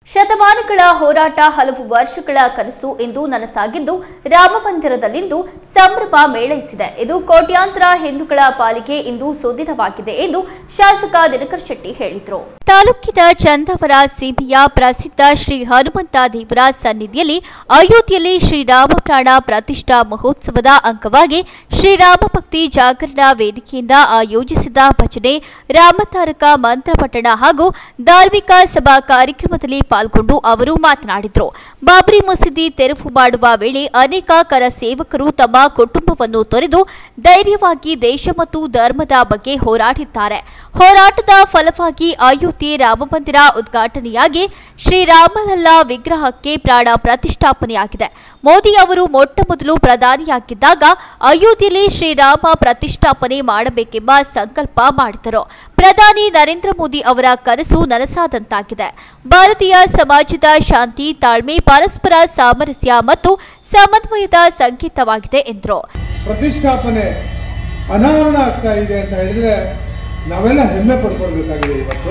ಶತಮಾನಗಳ ಹೋರಾಟ ಹಲವು ವರ್ಷಗಳ ಕನಸು ಎಂದು ನನಸಾಗಿದ್ದು ರಾಮ ಮಂದಿರದಲ್ಲಿಂದು ಸಂಭ್ರಮ ಮೇಳೈಸಿದೆ ಇದು ಕೋಟ್ಯಾಂತರ ಹಿಂದೂಗಳ ಪಾಲಿಗೆ ಇಂದು ಸುದಿನವಾಗಿದೆ ಎಂದು ಶಾಸಕ ದಿನಕರ್ ಶೆಟ್ಟಿ ಹೇಳಿದರು ತಾಲೂಕಿನ ಚಂದವರ ಸಿಬಿಯ ಪ್ರಸಿದ್ಧ ಶ್ರೀ ಹನುಮಂತ ದೇವರ ಸನ್ನಿಧಿಯಲ್ಲಿ ಅಯೋಧ್ಯೆಯಲ್ಲಿ ಶ್ರೀರಾಮ ಪ್ರಾಣ ಪ್ರತಿಷ್ಠಾ ಮಹೋತ್ಸವದ ಅಂಗವಾಗಿ ಶ್ರೀರಾಮ ಭಕ್ತಿ ಜಾಗರಣ ವೇದಿಕೆಯಿಂದ ಆಯೋಜಿಸಿದ ಭಜನೆ ರಾಮತಾರಕ ಮಂತ್ರ ಪಠಣ ಹಾಗೂ ಧಾರ್ಮಿಕ ಸಭಾ ಕಾರ್ಯಕ್ರಮದಲ್ಲಿ ಪಾಲ್ಗೊಂಡು ಅವರು ಮಾತನಾಡಿದರು ಬಾಬ್ರಿ ಮಸೀದಿ ತೆರವು ಮಾಡುವ ವೇಳೆ ಅನೇಕ ಕರ ಸೇವಕರು ತಮ್ಮ ಕುಟುಂಬವನ್ನು ತೊರೆದು ಧೈರ್ಯವಾಗಿ ದೇಶ ಮತ್ತು ಧರ್ಮದ ಬಗ್ಗೆ ಹೋರಾಡಿದ್ದಾರೆ ಹೋರಾಟದ ಫಲವಾಗಿ ಅಯೋಧ್ಯೆ ರಾಮಮಂದಿರ ಉದ್ಘಾಟನೆಯಾಗಿ ಶ್ರೀರಾಮಲಲ್ಲ ವಿಗ್ರಹಕ್ಕೆ ಪ್ರಾಣ ಪ್ರತಿಷ್ಠಾಪನೆಯಾಗಿದೆ ಮೋದಿ ಅವರು ಮೊಟ್ಟ ಮೊದಲು ಪ್ರಧಾನಿಯಾಗಿದ್ದಾಗ ಅಯೋಧ್ಯೆಯಲ್ಲಿ ಶ್ರೀರಾಮ ಪ್ರತಿಷ್ಠಾಪನೆ ಮಾಡಬೇಕೆಂಬ ಸಂಕಲ್ಪ ಮಾಡಿದರು ಪ್ರಧಾನಿ ನರೇಂದ್ರ ಮೋದಿ ಅವರ ಕನಸು ನನಸಾದಂತಾಗಿದೆ ಭಾರತೀಯ ಸಮಾಜದ ಶಾಂತಿ ತಾಳ್ಮೆ ಪರಸ್ಪರ ಸಾಮರಸ್ಯ ಮತ್ತು ಸಮನ್ವಯದ ಸಂಕೇತವಾಗಿದೆ ಎಂದರು ಪ್ರತಿಷ್ಠಾಪನೆ ಅನಾವರಣ ಆಗ್ತಾ ಇದೆ ಅಂತ ಹೇಳಿದ್ರೆ ನಾವೆಲ್ಲ ಹೆಮ್ಮೆ ಪಡ್ಕೊಳ್ಬೇಕಾಗಿದೆ ಇವತ್ತು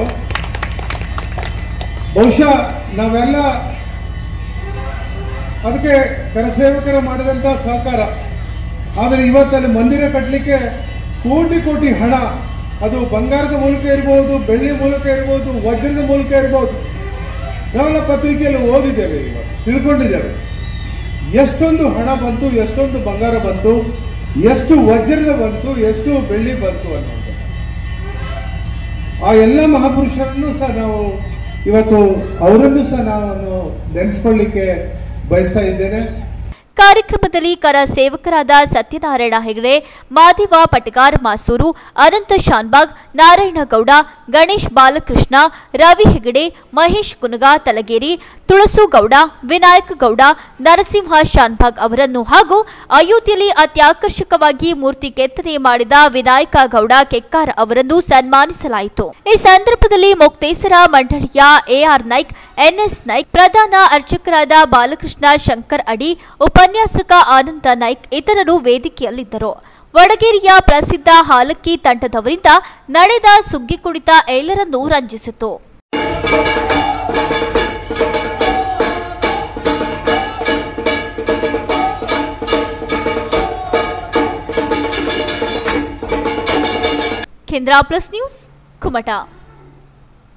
ಬಹುಶಃ ನಾವೆಲ್ಲ ಅದಕ್ಕೆ ಕರಸೇವಕರು ಮಾಡಿದಂಥ ಸಹಕಾರ ಆದರೆ ಇವತ್ತಲ್ಲಿ ಮಂದಿರ ಕಟ್ಟಲಿಕ್ಕೆ ಕೋಟಿ ಕೋಟಿ ಹಣ ಅದು ಬಂಗಾರದ ಮೂಲಕ ಇರ್ಬೋದು ಬೆಳ್ಳಿ ಮೂಲಕ ಇರ್ಬೋದು ವಜ್ರದ ಮೂಲಕ ಇರ್ಬೋದು ನಾವೆಲ್ಲ ಪತ್ರಿಕೆಯಲ್ಲಿ ಓದಿದ್ದೇವೆ ಇವತ್ತು ತಿಳ್ಕೊಂಡಿದ್ದೇವೆ ಎಷ್ಟೊಂದು ಹಣ ಬಂತು ಎಷ್ಟೊಂದು ಬಂಗಾರ ಬಂತು ಎಷ್ಟು ವಜ್ರದ ಬಂತು ಎಷ್ಟು ಬೆಳ್ಳಿ ಬಂತು ಅನ್ನೋದು ಆ ಎಲ್ಲ ಮಹಾಪುರುಷರನ್ನು ಸಹ ನಾವು ಇವತ್ತು ಅವರನ್ನು ಸಹ ನಾನು ನೆನೆಸ್ಕೊಳ್ಳಿಕ್ಕೆ ಬಯಸ್ತಾ ಇದ್ದೇನೆ ಕಾರ್ಯಕ್ರಮದಲ್ಲಿ ಕರ ಸೇವಕರಾದ ಸತ್ಯನಾರಾಯಣ ಹೆಗಡೆ ಮಾದೇವ ಪಟಗಾರ್ ಮಾಸೂರು ಅನಂತ ಶಾನ್ಬಾಗ್ ನಾರಾಯಣಗೌಡ ಗಣೇಶ್ ಬಾಲಕೃಷ್ಣ ರವಿ ಹೆಗಡೆ ಮಹೇಶ್ ಕುನಗ ತಲಗೇರಿ ತುಳಸುಗೌಡ ವಿನಾಯಕ ಗೌಡ ನರಸಿಂಹ ಶಾನ್ಭಾಗ್ ಅವರನ್ನು ಹಾಗೂ ಅಯೋಧ್ಯೆಯಲ್ಲಿ ಅತ್ಯಾಕರ್ಷಕವಾಗಿ ಮೂರ್ತಿ ಕೆತ್ತನೆ ಮಾಡಿದ ವಿನಾಯಕ ಗೌಡ ಕೆಕ್ಕಾರ್ ಅವರನ್ನು ಸನ್ಮಾನಿಸಲಾಯಿತು ಈ ಸಂದರ್ಭದಲ್ಲಿ ಮೊಕ್ತೇಸರ ಮಂಡಳಿಯ ಎಆರ್ ನಾಯ್ಕ್ ಎನ್ಎಸ್ ನಾಯ್ಕ್ ಪ್ರಧಾನ ಅರ್ಚಕರಾದ ಬಾಲಕೃಷ್ಣ ಶಂಕರ್ ಅಡಿ ಉಪನ್ಯಾಸಕ ಆನಂದ ನಾಯ್ಕ್ ಇತರರು ವೇದಿಕೆಯಲ್ಲಿದ್ದರು ವಡಗೇರಿಯ ಪ್ರಸಿದ್ಧ ಹಾಲಕ್ಕಿ ತಂಡದವರಿಂದ ನಡೆದ ಸುಗ್ಗಿ ಕುಣಿತ ಎಲ್ಲರನ್ನೂ ರಂಜಿಸಿತು ಕೇಂದ್ರ ಪ್ಲಸ್ ನ್ಯೂಸ್ ಕುಮಟಾ